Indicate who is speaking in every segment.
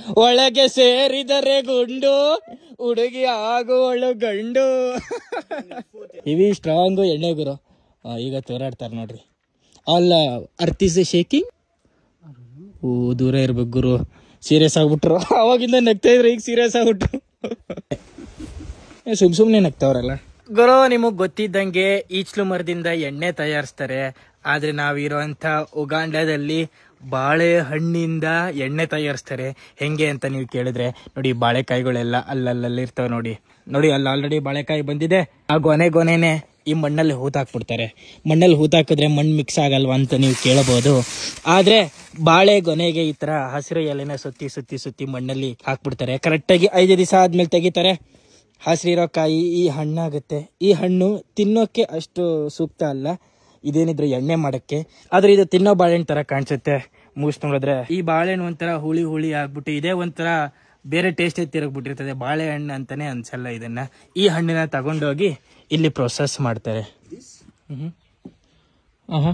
Speaker 1: ಒಳಗೆ ಸೇರಿದರೆ ಗುಂಡು ಹುಡುಗಿ ಆಗುವಳು ಗಂಡು ಇವಿ ಸ್ಟ್ರಾಂಗು ಎಣ್ಣೆ ಗುರು ಆ, ಈಗ ತೋರಾಡ್ತಾರೆ ನೋಡ್ರಿ ಅಲ್ಲ ಅರ್ತಿಸ್ ಶೇಕಿಂಗ್ ಓ ದೂರ ಇರ್ಬೇಕು ಗುರು ಸೀರಿಯಸ್ ಆಗ್ಬಿಟ್ರು ಅವಾಗಿಂದ ನಗ್ತಾ ಇದ್ರು ಈಗ ಸೀರಿಯಸ್ ಆಗ್ಬಿಟ್ರು ಏ, ಸುಮ್ ಸುಮ್ನೆ ನಗ್ತಾವ್ರಲ್ಲ ಗುರು ನಿಮಗ್ ಗೊತ್ತಿದ್ದಂಗೆ ಈಚ್ಲು ಮರದಿಂದ ಎಣ್ಣೆ ತಯಾರಿಸ್ತಾರೆ ಆದ್ರೆ ನಾವಿರೋಂಥ ಉಗಾಂಡದಲ್ಲಿ ಬಾಳೆಹಣ್ಣಿಂದ ಎಣ್ಣೆ ತಯಾರಿಸ್ತಾರೆ ಹೆಂಗೆ ಅಂತ ನೀವು ಕೇಳಿದ್ರೆ ನೋಡಿ ಬಾಳೆಕಾಯಿಗಳೆಲ್ಲ ಅಲ್ಲಲ್ಲಿ ಇರ್ತಾವೆ ನೋಡಿ ನೋಡಿ ಅಲ್ಲಿ ಆಲ್ರೆಡಿ ಬಾಳೆಕಾಯಿ ಬಂದಿದೆ ಆ ಗೊನೆ ಗೊನೆನೆ ಈ ಮಣ್ಣಲ್ಲಿ ಹೂತಾಕ್ಬಿಡ್ತಾರೆ ಮಣ್ಣಲ್ಲಿ ಹೂತಾಕಿದ್ರೆ ಮಣ್ಣು ಮಿಕ್ಸ್ ಆಗಲ್ವಾ ಅಂತ ನೀವು ಕೇಳಬಹುದು ಆದ್ರೆ ಬಾಳೆ ಗೊನೆಗೆ ಈ ತರ ಹಸಿರು ಎಲೆನ ಸುತ್ತಿ ಸುತ್ತಿ ಸುತ್ತಿ ಮಣ್ಣಲ್ಲಿ ಹಾಕ್ಬಿಡ್ತಾರೆ ಕರೆಕ್ಟಾಗಿ ಐದು ದಿವಸ ಆದ್ಮೇಲೆ ತೆಗಿತಾರೆ ಹಸಿರಿರೋ ಕಾಯಿ ಈ ಹಣ್ಣಾಗುತ್ತೆ ಈ ಹಣ್ಣು ತಿನ್ನೋಕೆ ಅಷ್ಟು ಸೂಕ್ತ ಅಲ್ಲ ಇದೇನಿದ್ರು ಎಣ್ಣೆ ಮಾಡಕ್ಕೆ ಆದ್ರೆ ಇದು ತಿನ್ನೋ ಬಾಳೆಹಣ್ಣು ತರ ಕಾಣಿಸುತ್ತೆ ಮೂಸ್ ನೋಡಿದ್ರೆ ಈ ಬಾಳೆಹಣ್ಣು ಒಂಥರ ಹುಳಿ ಹುಳಿ ಆಗ್ಬಿಟ್ಟು ಇದೇ ಒಂಥರ ಬೇರೆ ಟೇಸ್ಟ್ ತಿರುಗ್ಬಿಟ್ಟಿರ್ತದೆ ಬಾಳೆಹಣ್ಣು ಅಂತಾನೆ ಅನ್ಸಲ್ಲ ಇದನ್ನ ಈ ಹಣ್ಣಿನ ತಗೊಂಡೋಗಿ ಇಲ್ಲಿ ಪ್ರೊಸೆಸ್ ಮಾಡ್ತಾರೆ ಹ್ಮ್ ಆಹಾ.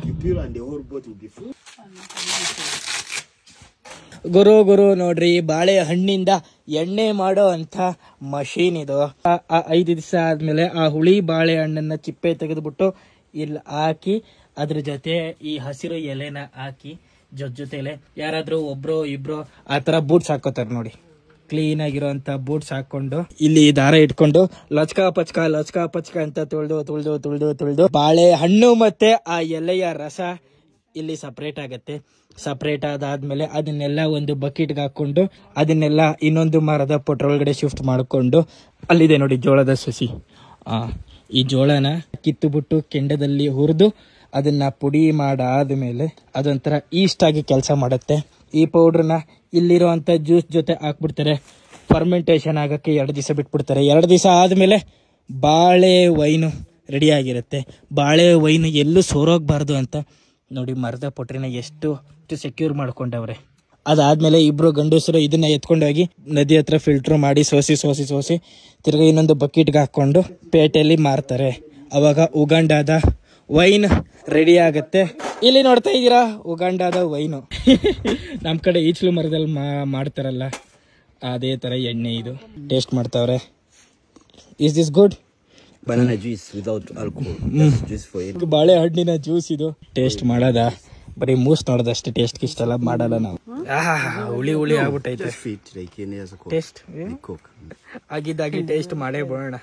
Speaker 1: ಗುರು ಗುರು ನೋಡ್ರಿ ಬಾಳೆ ಹಣ್ಣಿಂದ ಎಣ್ಣೆ ಮಾಡೋ ಅಂತ ಮಷೀನ್ ಇದು ಆ- ಆ ಐದು ದಿವಸ ಆದ್ಮೇಲೆ ಆ ಹುಳಿ ಬಾಳೆ ಹಣ್ಣನ್ನ ಚಿಪ್ಪೆ ತೆಗೆದ್ಬಿಟ್ಟು ಇಲ್ಲಿ ಹಾಕಿ ಅದ್ರ ಜೊತೆ ಈ ಹಸಿರು ಎಲೆನ ಹಾಕಿ ಜೊತೆ ಜೊತೆಲೆ ಯಾರಾದ್ರೂ ಒಬ್ರು ಇಬ್ರು ಆ ತರ ಬೂಟ್ಸ್ ಹಾಕೋತಾರೆ ನೋಡಿ ಕ್ಲೀನ್ ಆಗಿರೋಂತ ಬೂಟ್ಸ್ ಹಾಕೊಂಡು ಇಲ್ಲಿ ದಾರ ಇಟ್ಕೊಂಡು ಲಚ್ಕ ಪಚ್ಕ ಲಚ್ಕ ಪಚ್ಕ ಅಂತ ತುಳ್ದು ತುಳ್ದು ತುಳ್ದು ತುಳ್ದು ಬಾಳೆ ಹಣ್ಣು ಮತ್ತೆ ಆ ಎಲೆಯ ರಸ ಇಲ್ಲಿ ಸಪ್ರೇಟ್ ಆಗತ್ತೆ ಸಪ್ರೇಟ್ ಆದಾದ್ಮೇಲೆ ಅದನ್ನೆಲ್ಲ ಒಂದು ಬಕೆಟ್ಗೆ ಹಾಕೊಂಡು ಅದನ್ನೆಲ್ಲ ಇನ್ನೊಂದು ಮರದ ಪೊಟ್ರೊಳಗಡೆ ಶಿಫ್ಟ್ ಮಾಡಿಕೊಂಡು ಅಲ್ಲಿದೆ ನೋಡಿ ಜೋಳದ ಸಸಿ ಆ ಈ ಜೋಳನ ಕಿತ್ತುಬಿಟ್ಟು ಕೆಂಡದಲ್ಲಿ ಹುರಿದು ಅದನ್ನ ಪುಡಿ ಮಾಡಾದ್ಮೇಲೆ ಅದೊಂಥರ ಈಸ್ಟ್ ಆಗಿ ಕೆಲಸ ಮಾಡುತ್ತೆ ಈ ಪೌಡ್ರನ್ನ ಇಲ್ಲಿರುವಂತ ಜ್ಯೂಸ್ ಜೊತೆ ಹಾಕ್ಬಿಡ್ತಾರೆ ಫರ್ಮೆಂಟೇಶನ್ ಆಗಕ್ಕೆ ಎರಡು ದಿವಸ ಬಿಟ್ಬಿಡ್ತಾರೆ ಎರಡು ದಿವಸ ಆದ್ಮೇಲೆ ಬಾಳೆ ವೈನು ರೆಡಿ ಆಗಿರುತ್ತೆ ಬಾಳೆ ವೈನು ಎಲ್ಲೂ ಸೋರೋಗ್ಬಾರ್ದು ಅಂತ ನೋಡಿ ಮರದ ಪೊಟ್ರಿನ ಎಷ್ಟು ಸೆಕ್ಯೂರ್ ಮಾಡ್ಕೊಂಡವ್ರೆ ಅದಾದ್ಮೇಲೆ ಇಬ್ರು ಗಂಡಸರು ಇದನ್ನ ಎತ್ಕೊಂಡೋಗಿ ನದಿ ಹತ್ರ ಫಿಲ್ಟರ್ ಮಾಡಿ ಸೋಸಿ ಸೋಸಿ ಸೋಸಿ ತಿರ್ಗಾ ಇನ್ನೊಂದು ಬಕೆಟ್ಗೆ ಹಾಕೊಂಡು ಪೇಟೆಯಲ್ಲಿ ಮಾರ್ತಾರೆ ಅವಾಗ ಉಗಂಡಾದ ವೈನ್ ರೆಡಿ ಆಗತ್ತೆ ಇಲ್ಲಿ ನೋಡ್ತಾ ಇದ್ದೀರಾ ಉಗಂಡಾದ ವೈನು ನಮ್ ಕಡೆ ಈಚಲು ಮರದಲ್ಲಿ ಮಾ- ಮಾಡ್ತಾರಲ್ಲ ಅದೇ ತರ ಎಣ್ಣೆ ಇದು ಟೇಸ್ಟ್ ಮಾಡ್ತಾವ್ರೆ is this good
Speaker 2: Banana juice without alcohol. Just juice for it.
Speaker 1: ಬಾಳೆಹಣ್ಣಿನ ಜ್ಯೂಸ್ ಇದು ಟೇಸ್ಟ್ ಮಾಡೋದ ಬರೀ ಮೂಸ್ ನೋಡೋದಷ್ಟೇ ಟೇಸ್ಟ್ ಇಷ್ಟ ಎಲ್ಲ ಮಾಡಲ್ಲ ನಾವು ಆಹಾ, ಹುಳಿ ಹುಳಿ ಆಗ್ಬಿಟ್ಟೈತೆ
Speaker 2: Just fit like any other coke.
Speaker 1: Taste
Speaker 2: Like coke.
Speaker 1: ಆಗಿದ್ದಾಗಿ ಟೇಸ್ಟ್ ಮಾಡೇ ಬಿಡೋಣ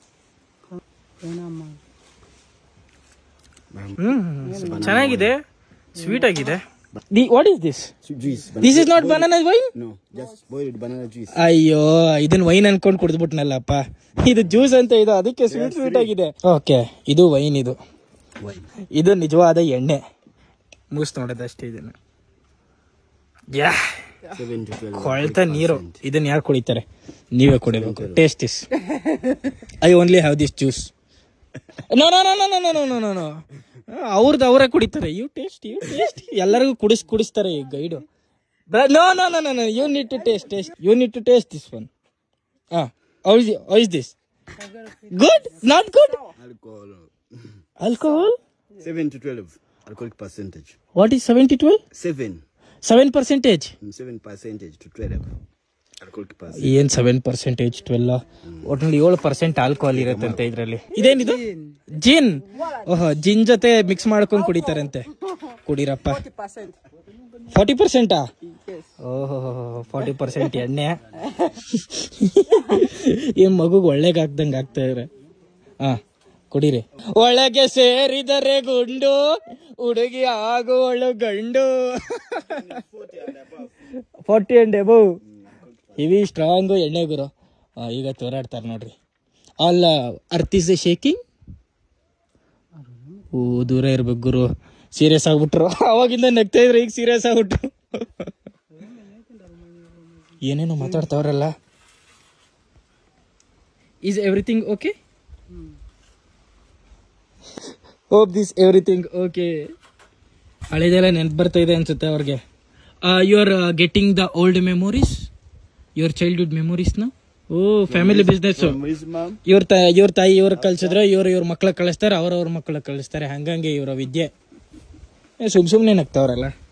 Speaker 1: ಹ್ಮ್ ಚೆನ್ನಾಗಿದೆ ಸ್ವೀಟ್ ಆಗಿದೆ what is this
Speaker 2: Juice.
Speaker 1: This is not banana wine
Speaker 2: No, just boiled banana juice.
Speaker 1: ಅಯ್ಯೋ ಇದನ್ನ ವೈನ್ ಅನ್ಕೊಂಡ್ ಕುಡಿದ್ಬಿಟ್ನಲ್ಲಪ್ಪ ಇದು ಜ್ಯೂಸ್ ಅಂತ ಇದು ಅದಕ್ಕೆ ಸ್ವೀಟ್ ಸ್ವೀಟ್ ಆಗಿದೆ ಓಕೆ ಇದು ವೈನ್ ಇದು
Speaker 2: Wine.
Speaker 1: ಇದು ನಿಜವಾದ ಎಣ್ಣೆ ಮೂಸ್ ನೋಡೋದಷ್ಟೇ ಇದನ್ನ ಯಾ
Speaker 2: 7 to 12.
Speaker 1: ಕೊಳ್ತ ನೀರು ಇದನ್ನ ಯಾರು ಕುಡಿತಾರೆ ನೀವೇ ಕುಡಿಬೇಕು taste is I only have this juice no no no no no no no no no ಅವ್ರದ್ದು ಅವರೇ ಕುಡಿತಾರೆ ಯು ಟೇಸ್ಟ್ ಯು ಟೇಸ್ಟ್ ಎಲ್ಲರಿಗೂ ಕುಡಿಸ್ ಕುಡಿಸ್ತಾರೆ ಈ guide no no no no no you need to taste taste you need to taste this one ಹಾ how is this good not good
Speaker 2: Alcohol.
Speaker 1: Alcohol
Speaker 2: 7 to 12 alcoholic percentage.
Speaker 1: What is seventy twelve
Speaker 2: 7.
Speaker 1: Seven percentage
Speaker 2: mm, 7 percentage to 12 alcoholic percentage.
Speaker 1: ಏನ್ seven percentage twelve ಒಟ್ನಲ್ಲಿ ಏಳು percent alcohol ಇರತ್ತಂತೆ ಇದ್ರಲ್ಲಿ ಇದೇನಿದು ಜಿನ್ ಓಹೋ ಜಿನ್ ಜೊತೆ mix ಮಾಡ್ಕೊಂಡು ಕುಡಿತಾರಂತೆ ಕುಡಿರಪ್ಪ forty ಪರ್ಸೆಂಟಾ ಓಹೋ ಫಾರ್ಟಿ ಪರ್ಸೆಂಟ್ ಎಣ್ಣೆ ಈ ಮಗುಗ್ ಒಳ್ಳೆಗ್ ಹಾಕ್ದಂಗ್ ಆಗ್ತಾ ಇದ್ರೆ ಹಾ ಕುಡೀರಿ ಒಳಗೆ ಸೇರಿದರೆ ಗುಂಡು ಹುಡುಗಿ ಆಗುವಳು ಗಂಡು forty and above heavy strong ಎಣ್ಣೆ ಗುರು ಆ, ಈಗ ತೋರಾಡ್ತಾರೆ ನೋಡ್ರಿ ಅಲ್ಲ ಅರ್ತಿಸ್ ಶೇಕಿಂಗ್ ಓ ದೂರ ಇರ್ಬೇಕು ಗುರು ಸೀರಿಯಸ್ ಆಗ್ಬಿಟ್ರು ಅವಾಗಿಂದ ನಗ್ತಾ ಇದ್ರು ಈಗ ಸೀರಿಯಸ್ ಆಗ್ಬಿಟ್ರು ಏನೇನೋ ಮಾತಾಡ್ತಾವ್ರಲ್ಲ is everything okay hope this everything okay ಹಳೆದೆಲ್ಲ ನೆನ್ಪು ಬರ್ತಾ ಇದೆ ಅನ್ಸುತ್ತೆ ಅವ್ರಿಗೆ you are getting the old memories your childhood memories ನ ಓ ಫ್ಯಾಮಿಲಿ ಬಿಸ್ನೆಸ್
Speaker 2: Memories, ma'am.
Speaker 1: ಇವ್ರ ತ ಇವ್ರ ತಾಯಿ ಇವ್ರ ಕಳ್ಸಿದ್ರೆ ಇವ್ರ ಇವ್ರ ಮಕ್ಳ ಕಳಿಸ್ತಾರೆ ಅವ್ರ ಅವ್ರ ಮಕ್ಳ ಕಳಿಸ್ತಾರೆ ಹಂಗಂಗೆ ಇವ್ರ ವಿದ್ಯೆ ಏ, ಸುಮ್ ಸುಮ್ನೆ ನಗ್ತಾವ್ರಲ್ಲ